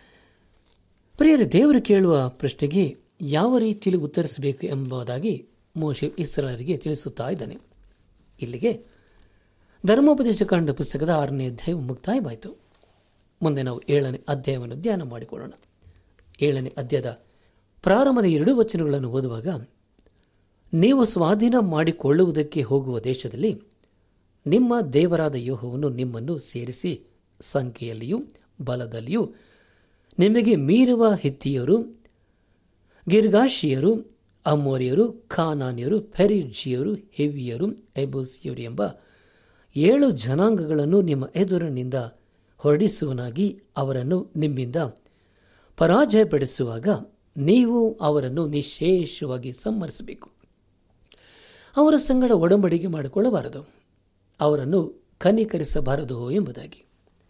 S3: ಪ್ರಿಯರು ದೇವರು ಕೇಳುವ ಪ್ರಶ್ನೆಗೆ ಯಾವ ರೀತಿಯಲ್ಲಿ ಉತ್ತರಿಸಬೇಕು ಎಂಬುದಾಗಿ ಮೋಶೆ ಇಸ್ರಾಯರಿಗೆ ತಿಳಿಸುತ್ತಾ ಇದ್ದಾನೆ ಇಲ್ಲಿಗೆ ಧರ್ಮೋಪದೇಶ ಕಾಂಡ ಪುಸ್ತಕದ ಆರನೇ ಅಧ್ಯಾಯ ಮುಕ್ತಾಯವಾಯಿತು ಮುಂದೆ ನಾವು ಏಳನೇ ಅಧ್ಯಾಯವನ್ನು ಧ್ಯಾನ ಮಾಡಿಕೊಳ್ಳೋಣ ಏಳನೇ ಅಧ್ಯಾಯದ ಪ್ರಾರಂಭದ ಎರಡು ವಚನಗಳನ್ನು ಓದುವಾಗ ನೀವು ಸ್ವಾಧೀನ ಮಾಡಿಕೊಳ್ಳುವುದಕ್ಕೆ ಹೋಗುವ ದೇಶದಲ್ಲಿ ನಿಮ್ಮ ದೇವರಾದ ಯೋಹವನ್ನು ನಿಮ್ಮನ್ನು ಸೇರಿಸಿ ಸಂಖ್ಯೆಯಲ್ಲಿಯೂ ಬಲದಲ್ಲಿಯೂ ನಿಮಗೆ ಮೀರುವ ಹಿತ್ತಿಯರು ಗಿರ್ಗಾಶಿಯರು ಅಮೋರಿಯರು ಖಾನಾನಿಯರು ಫೆರಿಜಿಯರು ಹೆವಿಯರು ಎಬೋಸಿಯರು ಎಂಬ ಏಳು ಜನಾಂಗಗಳನ್ನು ನಿಮ್ಮ ಎದುರಿನಿಂದ ಹೊರಡಿಸುವನಾಗಿ ಅವರನ್ನು ನಿಮ್ಮಿಂದ ಪರಾಜಯಪಡಿಸುವಾಗ ನೀವು ಅವರನ್ನು ನಿಶೇಷವಾಗಿ ಸಂಹರಿಸಬೇಕು ಅವರ ಸಂಗಡ ಒಡಂಬಡಿಕೆ ಮಾಡಿಕೊಳ್ಳಬಾರದು ಅವರನ್ನು ಕನಿಕರಿಸಬಾರದು ಎಂಬುದಾಗಿ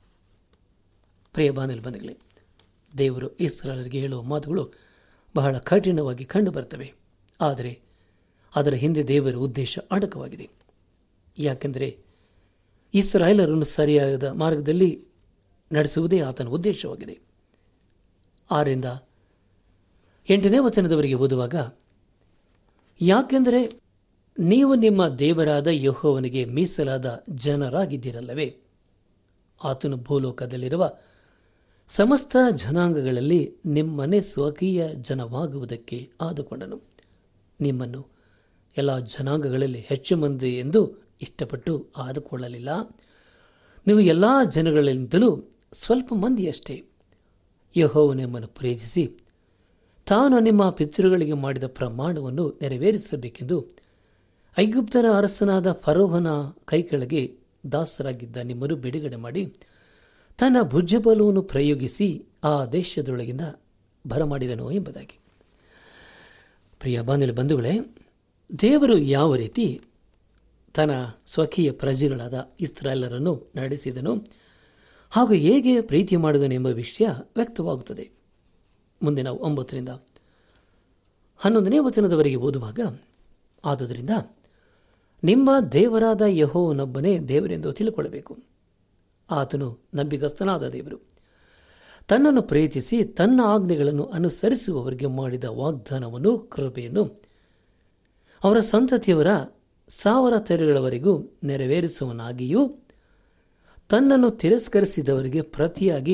S3: ಪ್ರಿಯ ಬಾನಲ್ ಬಂಧುಗಳೇ ದೇವರು ಇಸ್ರಾಲರಿಗೆ ಹೇಳುವ ಮಾತುಗಳು ಬಹಳ ಕಠಿಣವಾಗಿ ಕಂಡು ಬರ್ತವೆ ಆದರೆ ಅದರ ಹಿಂದೆ ದೇವರ ಉದ್ದೇಶ ಅಡಕವಾಗಿದೆ ಯಾಕೆಂದರೆ ಇಸ್ರಾಯೇಲರನ್ನು ಸರಿಯಾದ ಮಾರ್ಗದಲ್ಲಿ ನಡೆಸುವುದೇ ಆತನ ಉದ್ದೇಶವಾಗಿದೆ ಆರಿಂದ ಎಂಟನೇ ವಚನದವರೆಗೆ ಓದುವಾಗ ಯಾಕೆಂದರೆ ನೀವು ನಿಮ್ಮ ದೇವರಾದ ಯಹೋವನಿಗೆ ಮೀಸಲಾದ ಜನರಾಗಿದ್ದೀರಲ್ಲವೇ ಆತನು ಭೂಲೋಕದಲ್ಲಿರುವ ಸಮಸ್ತ ಜನಾಂಗಗಳಲ್ಲಿ ನಿಮ್ಮನೆ ಸ್ವಕೀಯ ಜನವಾಗುವುದಕ್ಕೆ ಆದುಕೊಂಡನು ನಿಮ್ಮನ್ನು ಎಲ್ಲ ಜನಾಂಗಗಳಲ್ಲಿ ಹೆಚ್ಚು ಮಂದಿ ಎಂದು ಇಷ್ಟಪಟ್ಟು ಆದುಕೊಳ್ಳಲಿಲ್ಲ ನೀವು ಎಲ್ಲ ಜನಗಳಿಂದಲೂ ಸ್ವಲ್ಪ ಮಂದಿಯಷ್ಟೇ ಯಹೋವು ನಿಮ್ಮನ್ನು ಪ್ರೇರಿಸಿ ತಾನು ನಿಮ್ಮ ಪಿತೃಗಳಿಗೆ ಮಾಡಿದ ಪ್ರಮಾಣವನ್ನು ನೆರವೇರಿಸಬೇಕೆಂದು ಐಗುಪ್ತರ ಅರಸನಾದ ಫರೋಹನ ಕೈಕೆಳಗೆ ದಾಸರಾಗಿದ್ದ ನಿಮ್ಮನ್ನು ಬಿಡುಗಡೆ ಮಾಡಿ ತನ್ನ ಭುಜಬಲವನ್ನು ಪ್ರಯೋಗಿಸಿ ಆ ದೇಶದೊಳಗಿಂದ ಬರಮಾಡಿದನು ಎಂಬುದಾಗಿ ಪ್ರಿಯ ಬಾಂಧವ್ಯ ಬಂಧುಗಳೇ ದೇವರು ಯಾವ ರೀತಿ ತನ್ನ ಸ್ವಕೀಯ ಪ್ರಜೆಗಳಾದ ಇಸ್ರಾಯೇಲರನ್ನು ನಡೆಸಿದನು ಹಾಗೂ ಹೇಗೆ ಪ್ರೀತಿ ಮಾಡಿದನೆಂಬ ವಿಷಯ ವ್ಯಕ್ತವಾಗುತ್ತದೆ ಮುಂದೆ ನಾವು ಒಂಬತ್ತರಿಂದ ಹನ್ನೊಂದನೇ ವಚನದವರೆಗೆ ಓದುವಾಗ ಆದುದರಿಂದ ನಿಮ್ಮ ದೇವರಾದ ಯಹೋವನೊಬ್ಬನೇ ದೇವರೆಂದು ತಿಳ್ಕೊಳ್ಳಬೇಕು ಆತನು ನಂಬಿಗಸ್ತನಾದ ದೇವರು ತನ್ನನ್ನು ಪ್ರೀತಿಸಿ ತನ್ನ ಆಜ್ಞೆಗಳನ್ನು ಅನುಸರಿಸುವವರಿಗೆ ಮಾಡಿದ ವಾಗ್ದಾನವನ್ನು ಕೃಪೆಯನ್ನು ಅವರ ಸಂತತಿಯವರ ಸಾವಿರ ತೆರೆಗಳವರೆಗೂ ನೆರವೇರಿಸುವನಾಗಿಯೂ ತನ್ನನ್ನು ತಿರಸ್ಕರಿಸಿದವರಿಗೆ ಪ್ರತಿಯಾಗಿ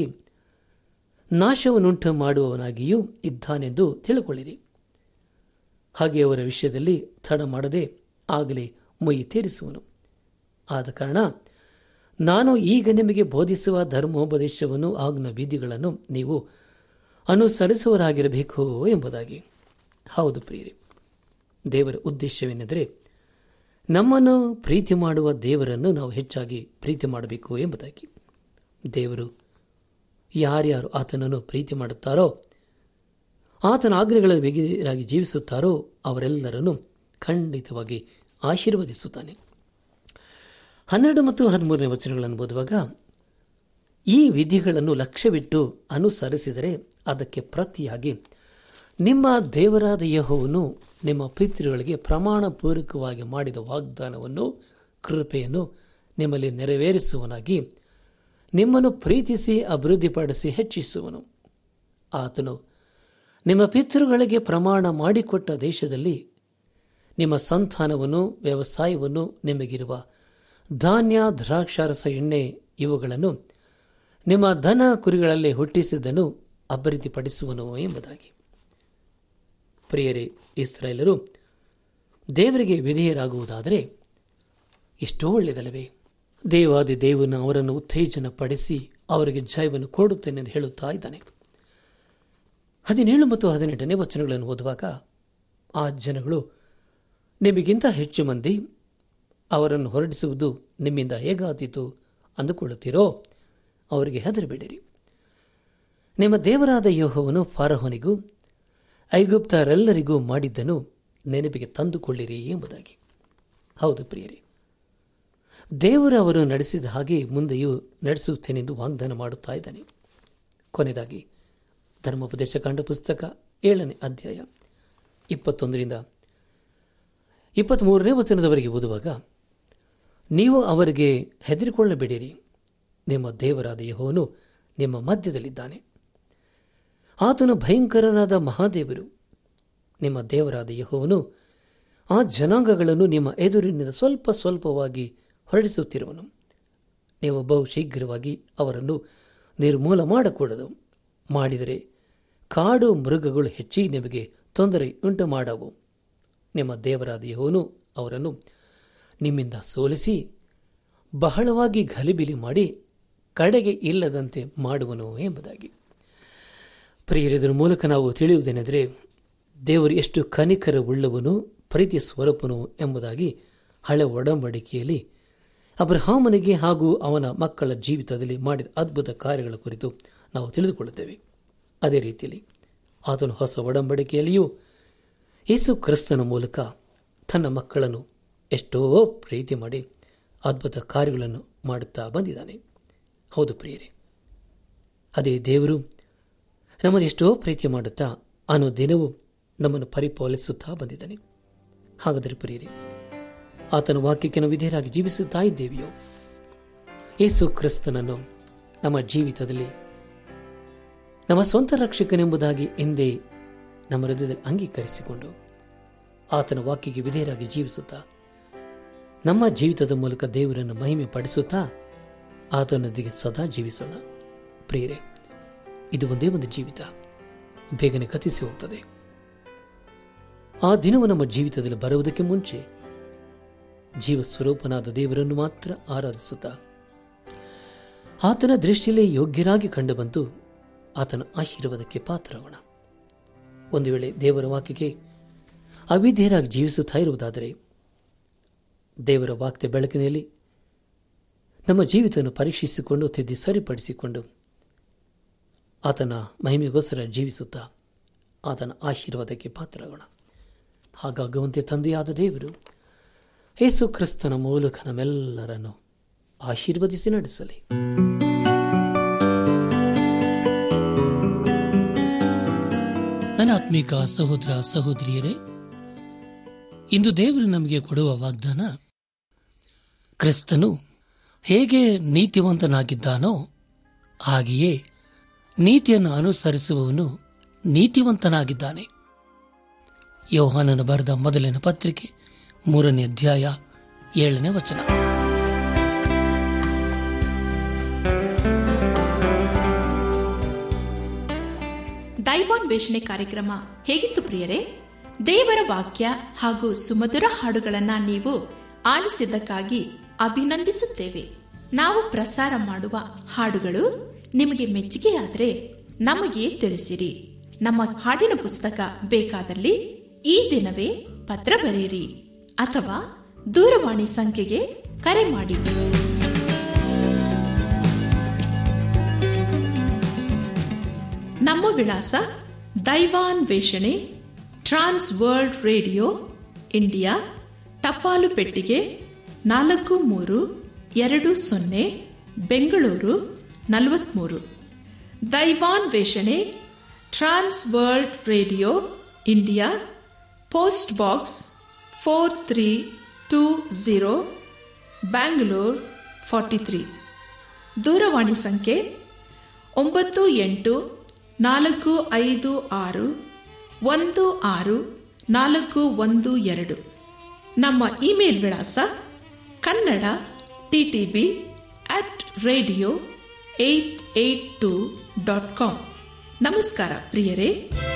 S3: ನಾಶವನ್ನುಂಟು ಮಾಡುವವನಾಗಿಯೂ ಇದ್ದಾನೆಂದು ತಿಳುಕೊಳ್ಳಿರಿ ಹಾಗೆ ಅವರ ವಿಷಯದಲ್ಲಿ ತಡ ಮಾಡದೆ ಆಗಲೇ ಮುಯಿ ತೀರಿಸುವನು ಆದ ಕಾರಣ ನಾನು ಈಗ ನಿಮಗೆ ಬೋಧಿಸುವ ಧರ್ಮೋಪದೇಶವನ್ನು ಆಗ್ನ ವಿಧಿಗಳನ್ನು ನೀವು ಅನುಸರಿಸುವರಾಗಿರಬೇಕು ಎಂಬುದಾಗಿ ಹೌದು ಪ್ರಿಯರಿ ದೇವರ ಉದ್ದೇಶವೇನೆಂದರೆ ನಮ್ಮನ್ನು ಪ್ರೀತಿ ಮಾಡುವ ದೇವರನ್ನು ನಾವು ಹೆಚ್ಚಾಗಿ ಪ್ರೀತಿ ಮಾಡಬೇಕು ಎಂಬುದಾಗಿ ದೇವರು ಯಾರ್ಯಾರು ಆತನನ್ನು ಪ್ರೀತಿ ಮಾಡುತ್ತಾರೋ ಆತನ ಆಜ್ಞೆಗಳ ಬಿಗಿರಾಗಿ ಜೀವಿಸುತ್ತಾರೋ ಅವರೆಲ್ಲರನ್ನು ಖಂಡಿತವಾಗಿ ಆಶೀರ್ವದಿಸುತ್ತಾನೆ ಹನ್ನೆರಡು ಮತ್ತು ಹದಿಮೂರನೇ ವಚನಗಳನ್ನು ಓದುವಾಗ ಈ ವಿಧಿಗಳನ್ನು ಲಕ್ಷ್ಯವಿಟ್ಟು ಅನುಸರಿಸಿದರೆ ಅದಕ್ಕೆ ಪ್ರತಿಯಾಗಿ ನಿಮ್ಮ ದೇವರಾದ ಯಹೋವನು ನಿಮ್ಮ ಪಿತೃಗಳಿಗೆ ಪ್ರಮಾಣ ಪೂರ್ವಕವಾಗಿ ಮಾಡಿದ ವಾಗ್ದಾನವನ್ನು ಕೃಪೆಯನ್ನು ನಿಮ್ಮಲ್ಲಿ ನೆರವೇರಿಸುವನಾಗಿ ನಿಮ್ಮನ್ನು ಪ್ರೀತಿಸಿ ಅಭಿವೃದ್ಧಿಪಡಿಸಿ ಹೆಚ್ಚಿಸುವನು ಆತನು ನಿಮ್ಮ ಪಿತೃಗಳಿಗೆ ಪ್ರಮಾಣ ಮಾಡಿಕೊಟ್ಟ ದೇಶದಲ್ಲಿ ನಿಮ್ಮ ಸಂತಾನವನ್ನು ವ್ಯವಸಾಯವನ್ನು ನಿಮಗಿರುವ ಧಾನ್ಯ ದ್ರಾಕ್ಷಾರಸ ಎಣ್ಣೆ ಇವುಗಳನ್ನು ನಿಮ್ಮ ದನ ಕುರಿಗಳಲ್ಲಿ ಹುಟ್ಟಿಸಿದ್ದನ್ನು ಅಭಿವೃದ್ಧಿಪಡಿಸುವನು ಎಂಬುದಾಗಿ ಪ್ರಿಯರೇ ಇಸ್ರಾಯೇಲರು ದೇವರಿಗೆ ವಿಧೇಯರಾಗುವುದಾದರೆ ಎಷ್ಟೋ ಒಳ್ಳೆಯದಲ್ಲವೇ ದೇವಾದಿ ದೇವನು ಅವರನ್ನು ಉತ್ತೇಜನ ಪಡಿಸಿ ಅವರಿಗೆ ಜಯವನ್ನು ಕೊಡುತ್ತೇನೆ ಎಂದು ಹೇಳುತ್ತಾ ಇದ್ದಾನೆ ಹದಿನೇಳು ಮತ್ತು ಹದಿನೆಂಟನೇ ವಚನಗಳನ್ನು ಓದುವಾಗ ಆ ಜನಗಳು ನಿಮಗಿಂತ ಹೆಚ್ಚು ಮಂದಿ ಅವರನ್ನು ಹೊರಡಿಸುವುದು ನಿಮ್ಮಿಂದ ಹೇಗಾದೀತು ಅಂದುಕೊಳ್ಳುತ್ತೀರೋ ಅವರಿಗೆ ಹೆದರಬೇಡಿರಿ ನಿಮ್ಮ ದೇವರಾದ ಯೋಹವನು ಫಾರಹೋನಿಗೂ ಐಗುಪ್ತರೆಲ್ಲರಿಗೂ ಮಾಡಿದ್ದನ್ನು ನೆನಪಿಗೆ ತಂದುಕೊಳ್ಳಿರಿ ಎಂಬುದಾಗಿ ಹೌದು ಪ್ರಿಯರೇ ದೇವರು ಅವರು ನಡೆಸಿದ ಹಾಗೆ ಮುಂದೆಯೂ ನಡೆಸುತ್ತೇನೆಂದು ವಾಗ್ದಾನ ಮಾಡುತ್ತಾ ಇದ್ದಾನೆ ಕೊನೆಯದಾಗಿ ಧರ್ಮೋಪದೇಶ ಕಾಂಡ ಪುಸ್ತಕ ಏಳನೇ ಅಧ್ಯಾಯ ಇಪ್ಪತ್ತೊಂದರಿಂದ ಇಪ್ಪತ್ತ್ಮೂರನೇ ವಚನದವರೆಗೆ ಓದುವಾಗ ನೀವು ಅವರಿಗೆ ಹೆದರಿಕೊಳ್ಳಬೇಡಿರಿ ನಿಮ್ಮ ದೇವರಾದ ಯಹೋವನು ನಿಮ್ಮ ಮಧ್ಯದಲ್ಲಿದ್ದಾನೆ ಆತನು ಭಯಂಕರನಾದ ಮಹಾದೇವರು ನಿಮ್ಮ ದೇವರಾದ ಯಹೋವನು ಆ ಜನಾಂಗಗಳನ್ನು ನಿಮ್ಮ ಎದುರಿನಿಂದ ಸ್ವಲ್ಪ ಸ್ವಲ್ಪವಾಗಿ ಹೊರಡಿಸುತ್ತಿರುವನು ನೀವು ಬಹು ಶೀಘ್ರವಾಗಿ ಅವರನ್ನು ನಿರ್ಮೂಲ ಮಾಡಕೂಡದು ಮಾಡಿದರೆ ಕಾಡು ಮೃಗಗಳು ಹೆಚ್ಚಿ ನಿಮಗೆ ತೊಂದರೆ ಉಂಟು ಮಾಡವು ನಿಮ್ಮ ದೇವರಾದ ಯೆಹೋವನು ಅವರನ್ನು ನಿಮ್ಮಿಂದ ಸೋಲಿಸಿ ಬಹಳವಾಗಿ ಗಲಿಬಿಲಿ ಮಾಡಿ ಕಡೆಗೆ ಇಲ್ಲದಂತೆ ಮಾಡುವನು ಎಂಬುದಾಗಿ ಪ್ರಿಯರಿದರ ಮೂಲಕ ನಾವು ತಿಳಿಯುವುದೇನೆಂದರೆ ದೇವರು ಎಷ್ಟು ಕನಿಕರ ಉಳ್ಳವನು ಪ್ರೀತಿ ಸ್ವರೂಪನು ಎಂಬುದಾಗಿ ಹಳೆ ಒಡಂಬಡಿಕೆಯಲ್ಲಿ ಅಬ್ರಹಾಮನಿಗೆ ಹಾಗೂ ಅವನ ಮಕ್ಕಳ ಜೀವಿತದಲ್ಲಿ ಮಾಡಿದ ಅದ್ಭುತ ಕಾರ್ಯಗಳ ಕುರಿತು ನಾವು ತಿಳಿದುಕೊಳ್ಳುತ್ತೇವೆ ಅದೇ ರೀತಿಯಲ್ಲಿ ಆತನು ಹೊಸ ಒಡಂಬಡಿಕೆಯಲ್ಲಿಯೂ ಯೇಸು ಕ್ರಿಸ್ತನ ಮೂಲಕ ತನ್ನ ಮಕ್ಕಳನ್ನು ಎಷ್ಟೋ ಪ್ರೀತಿ ಮಾಡಿ ಅದ್ಭುತ ಕಾರ್ಯಗಳನ್ನು ಮಾಡುತ್ತಾ ಬಂದಿದ್ದಾನೆ ಹೌದು ಪ್ರಿಯರೇ ಅದೇ ದೇವರು ನಮ್ಮನ್ನು ಎಷ್ಟೋ ಪ್ರೀತಿ ಮಾಡುತ್ತಾ ಅನು ದಿನವೂ ನಮ್ಮನ್ನು ಪರಿಪಾಲಿಸುತ್ತಾ ಬಂದಿದ್ದಾನೆ ಹಾಗಾದರೆ ಪ್ರಿಯರೇ ಆತನ ವಾಕ್ಯಕ್ಕೆ ನಾವು ವಿಧೇಯರಾಗಿ ಜೀವಿಸುತ್ತಾ ಇದ್ದೇವೆಯೋ ಯೇಸು ಕ್ರಿಸ್ತನನ್ನು ನಮ್ಮ ಜೀವಿತದಲ್ಲಿ ನಮ್ಮ ಸ್ವಂತ ರಕ್ಷಕನೆಂಬುದಾಗಿ ಎಂದೇ ನಮ್ಮ ಹೃದಯದಲ್ಲಿ ಅಂಗೀಕರಿಸಿಕೊಂಡು ಆತನ ವಾಕ್ಯಕ್ಕೆ ವಿಧೇಯರಾಗಿ ಜೀವಿಸುತ್ತಾ ನಮ್ಮ ಜೀವಿತದ ಮೂಲಕ ದೇವರನ್ನು ಮಹಿಮೆ ಪಡಿಸುತ್ತಾ ಆತನೊಂದಿಗೆ ಸದಾ ಜೀವಿಸೋಣ ಪ್ರಿಯರೇ ಇದು ಒಂದೇ ಒಂದು ಜೀವಿತ ಬೇಗನೆ ಕಥಿಸಿ ಹೋಗ್ತದೆ ಆ ದಿನವು ನಮ್ಮ ಜೀವಿತದಲ್ಲಿ ಬರುವುದಕ್ಕೆ ಮುಂಚೆ ಜೀವ ಸ್ವರೂಪನಾದ ದೇವರನ್ನು ಮಾತ್ರ ಆರಾಧಿಸುತ್ತಾ ಆತನ ದೃಷ್ಟಿಯಲ್ಲಿ ಯೋಗ್ಯರಾಗಿ ಕಂಡುಬಂದು ಆತನ ಆಶೀರ್ವಾದಕ್ಕೆ ಪಾತ್ರರಾಗೋಣ ಒಂದು ವೇಳೆ ದೇವರ ವಾಕ್ಯಕ್ಕೆ ಅವಿಧೇಯರಾಗಿ ಜೀವಿಸುತ್ತಾ ಇರುವುದಾದರೆ ದೇವರ ವಾಕ್ಯ ಬೆಳಕಿನಲ್ಲಿ ನಮ್ಮ ಜೀವಿತವನ್ನು ಪರೀಕ್ಷಿಸಿಕೊಂಡು ತಿದ್ದಿ ಸರಿಪಡಿಸಿಕೊಂಡು ಆತನ ಮಹಿಮೆಗೋಸ್ಕರ ಜೀವಿಸುತ್ತಾ ಆತನ ಆಶೀರ್ವಾದಕ್ಕೆ ಪಾತ್ರರಾಗೋಣ ಹಾಗಾಗುವಂತೆ ತಂದೆಯಾದ ದೇವರು ಯೇಸು ಕ್ರಿಸ್ತನ ಮೂಲಕ ನಮ್ಮೆಲ್ಲರನ್ನು ಆಶೀರ್ವದಿಸಿ ನಡೆಸಲಿ ನನ್ನ ಆತ್ಮೀಕ ಸಹೋದರ ಸಹೋದರಿಯರೇ ಇಂದು ದೇವರು ನಮಗೆ ಕೊಡುವ ವಾಗ್ದಾನ ಕ್ರಿಸ್ತನು ಹೇಗೆ ನೀತಿವಂತನಾಗಿದ್ದಾನೋ ಹಾಗೆಯೇ ನೀತಿಯನ್ನು ಅನುಸರಿಸುವವನು ನೀತಿವಂತನಾಗಿದ್ದಾನೆ ಯೋಹಾನನ ಬರೆದ ಮೊದಲನೇ ಪತ್ರಿಕೆ ಮೂರನೇ ಅಧ್ಯಾಯ ಏಳನೇ ವಚನ
S1: ದೈವಾನ್ವೇಷಣೆ ಕಾರ್ಯಕ್ರಮ ಹೇಗಿತ್ತು ಪ್ರಿಯರೇ ದೇವರ ವಾಕ್ಯ ಹಾಗೂ ಸುಮಧುರ ಹಾಡುಗಳನ್ನ ನೀವು ಆಲಿಸಿದ್ದಕ್ಕಾಗಿ ಅಭಿನಂದಿಸುತ್ತೇವೆ ನಾವು ಪ್ರಸಾರ ಮಾಡುವ ಹಾಡುಗಳು ನಿಮಗೆ ಮೆಚ್ಚುಗೆಯಾದರೆ ನಮಗೆ ತಿಳಿಸಿರಿ ನಮ್ಮ ಹಾಡಿನ ಪುಸ್ತಕ ಬೇಕಾದಲ್ಲಿ ಈ ದಿನವೇ ಪತ್ರ ಬರೆಯಿರಿ ಅಥವಾ ದೂರವಾಣಿ ಸಂಖ್ಯೆಗೆ ಕರೆ ಮಾಡಿ ನಮ್ಮ ವಿಳಾಸ ದೈವಾನ್ ವೇಷಣೆ ಟ್ರಾನ್ಸ್ ವರ್ಲ್ಡ್ ರೇಡಿಯೋ ಇಂಡಿಯಾ ಟಪಾಲು ಪೆಟ್ಟಿಗೆ ನಾಲ್ಕು ಮೂರು ಎರಡು ಸೊನ್ನೆ ಬೆಂಗಳೂರು ನಲವತ್ಮೂರು ದೈವಾನ್ ವೇಷಣೆ trans world radio India post box four three two zero Bangalore forty three ದೂರವಾಣಿ ಸಂಖ್ಯೆ ಒಂಬತ್ತು ಎಂಟು ನಾಲ್ಕು ಐದು ಆರು ಒಂದು ಆರು ನಾಲ್ಕು ಒಂದು ಎರಡು ನಮ್ಮ ಇಮೇಲ್ ವಿಳಾಸ Kannada TTB at radio eight eight two dot com ನಮಸ್ಕಾರ ಪ್ರಿಯರೇ